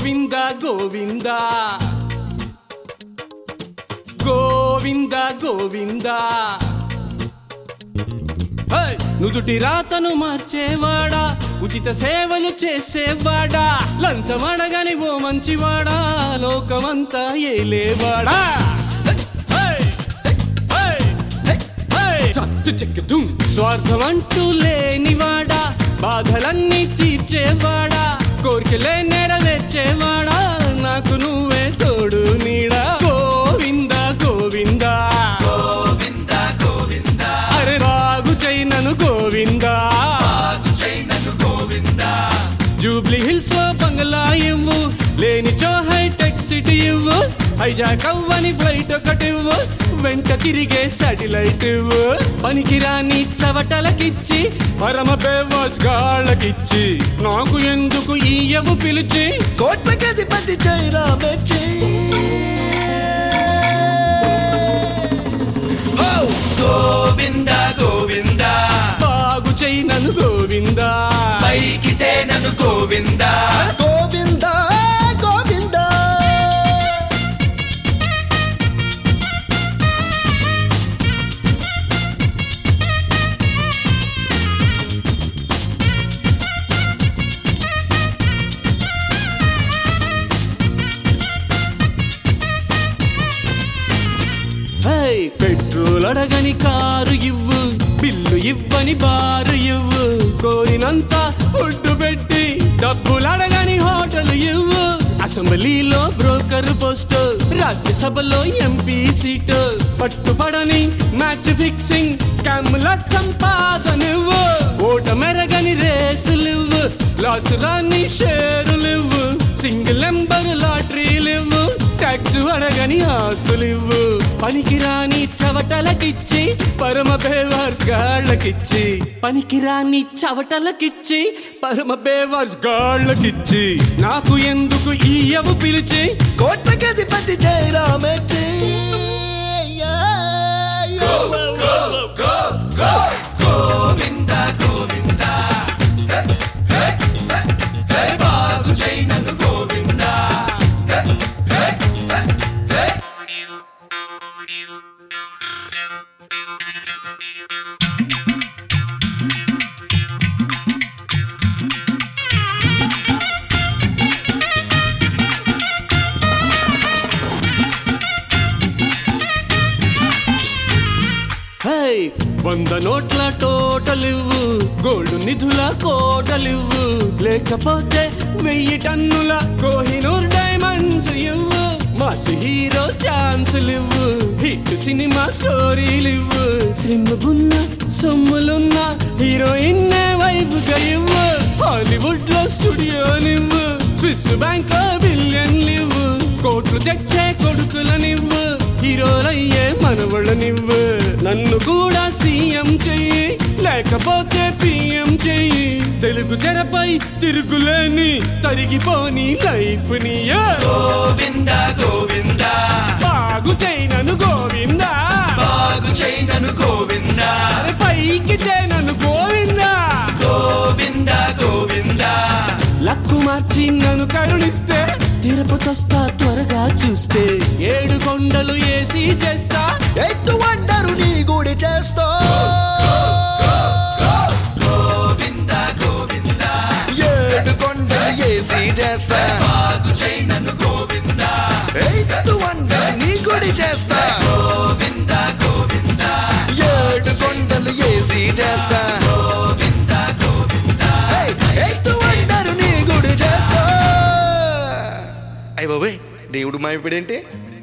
గోవింద గోవింద గోవింద గోవింద హై! నుదుటి రాతను మార్చేవాడా ఉచిత సేవలు చేసేవాడా లంచమడగని ఓ మంచివాడా లోకమంతా ఏలేవాడా హై! హై! హై! చచ్చు చెక్కుతుం. స్వార్థం అంటూ లేనివాడా బాధలన్నీ తీర్చేవాడా కోరికలే నెరవేర్చేవాడా నాకు నువ్వే తోడు నీడా గోవింద గోవింద గోవింద గోవింద అరే రాగు చైనను గోవింద చైనను గోవింద జూబ్లీ హిల్స్ లో బంగ్లా ఇవ్వు లేని చో హైటెక్ సిటీ ఇవ్వు హైజాక్ అవ్వని ఫ్లైట్ ఒకటి ఇవ్వు వెంట తిరిగే సాటిలైట్ ఇవ్వు పనికిరాని చవటలకిచ్చి పరమ బేవాస్ గాళ్ళకిచ్చి నాకు ఎందుకు ఈయవు పిలిచి కోట్లకి అధిపతి చైనా మెచ్చి గోవింద గోవింద బాగు చైనను గోవింద పైకితే నన్ను గోవింద గోవింద గోవింద హై పెట్రోల్ అడగని కారు ఇవ్వు బిల్లు ఇవ్వని బారు ఇవ్వు కోరినంత ఫుడ్ పెట్టి డబ్బులు అడగని హోటల్ ఇవ్వు అసెంబ్లీలో బ్రోకర్ పోస్ట్ రాజ్యసభలో ఎంపీ సీట్ పట్టుబడని మ్యాచ్ ఫిక్సింగ్ స్కామ్ల సంపాదనివ్వు ఓట మెరగని రేసులివ్వు లాసులాన్ని షేరులివ్వు సింగిల్ నెంబర్ లాటరీలివ్వు ట్యాక్స్ అడగని ఆస్తులివ్వు పనికిరాని చవటలకిచ్చి పరమ బేవార్స్ గాళ్ళకిచ్చి పనికిరాని చవటలకిచ్చి పరమ బేవార్స్ గాళ్ళకిచ్చి నాకు ఎందుకు ఈయవు పిలిచి కోట్లకి అధిపతి చైనా మెచ్చి గోవింద గోవింద బాగు చైనను గోవింద హై వంద నోట్ల టోటలివ్వు గోల్డ్ నిధుల కోటలివ్వు లేకపోతే వెయ్యి టన్నుల కోహినూర్ డైమండ్స్ ఇవ్వు మాస్ హీరో ఛాన్సులివ్వు హిట్ సినిమా స్టోరీలివ్వు సినిమాకున్న సొమ్ములున్న హీరోయిన్ వైఫ్ గా ఇవ్వు హాలీవుడ్ లో స్టూడియోనివ్వు స్విస్ బ్యాంక్ లో బిలియన్లివ్వు కోట్లు తెచ్చే కొడుకులనివ్వు హీరోలయ్యే మనవళ్ళనివ్వు నన్ను కూడా సీఎం చెయ్యి లేకపోతే పిఎం చెయ్యి తెలుగు తెరపై తిరుగులేని తరిగిపోని లైఫ్ ని గోవింద గోవింద బాగు చేయనను గోవింద బాగు చైనను గోవింద పైకి చేయనను గోవింద గోవింద గోవింద లక్కు మార్చి నన్ను కరుణిస్తే తిరుపతొస్తా త్వరగా చూస్తే ఏడు కొండలు ఏసీ చేస్తా ఎత్తు వండరు నీ గుడి చేస్తా గోవింద గోవింద ఏడు కొండలు ఏసి చేస్తా బాగు చైనను గోవింద ఎత్తు వండరు నీ గుడి చేస్తా గోవింద గోవింద ఏడు కొండలు ఏసి చేస్తా గోవింద గోవింద ఎత్తు వండరు నీ గుడి చేస్తా అయ్య బాబాయ్ దేవుడు మా ఇప్పుడేంటి